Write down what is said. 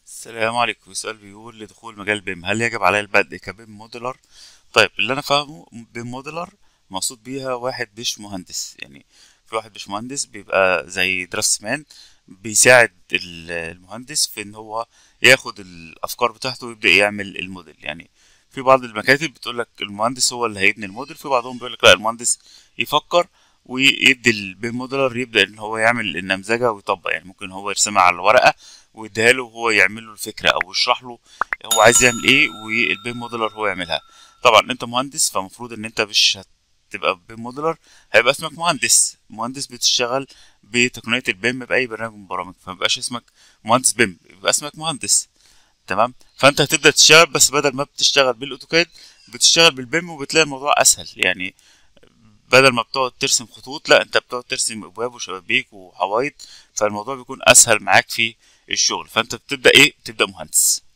السلام عليكم سؤال بيقول لدخول مجال بيم هل يجب علي البدء كبيم موديلر طيب اللي انا فاهمه بيم موديلر مقصود بيها واحد مش مهندس يعني في واحد مش مهندس بيبقى زي درافتسمان بيساعد ال- المهندس في ان هو ياخد الافكار بتاعته ويبدأ يعمل الموديل يعني في بعض المكاتب بتقول لك المهندس هو اللي هيبني الموديل في بعضهم بيقول لك لا المهندس يفكر ويدي البيم موديلر يبدأ ان هو يعمل النمذجة ويطبق يعني ممكن هو يرسمها على الورقة ويديها له وهو يعمل له الفكرة او يشرح له هو عايز يعمل ايه والبيم موديلر هو يعملها طبعا انت مهندس فمفروض ان انت مش هتبقى بيم موديلر هيبقى اسمك مهندس مهندس بتشتغل بتقنية البيم بأي برنامج من البرامج فمبقاش اسمك مهندس بيم يبقى اسمك مهندس تمام فانت هتبدأ تشتغل بس بدل ما بتشتغل بالاوتوكاد بتشتغل بالبيم وبتلاقي الموضوع اسهل يعني بدل ما بتقعد ترسم خطوط لا انت بتقعد ترسم ابواب وشبابيك وحوايط فالموضوع بيكون اسهل معاك في الشغل فانت بتبدأ ايه بتبدأ مهندس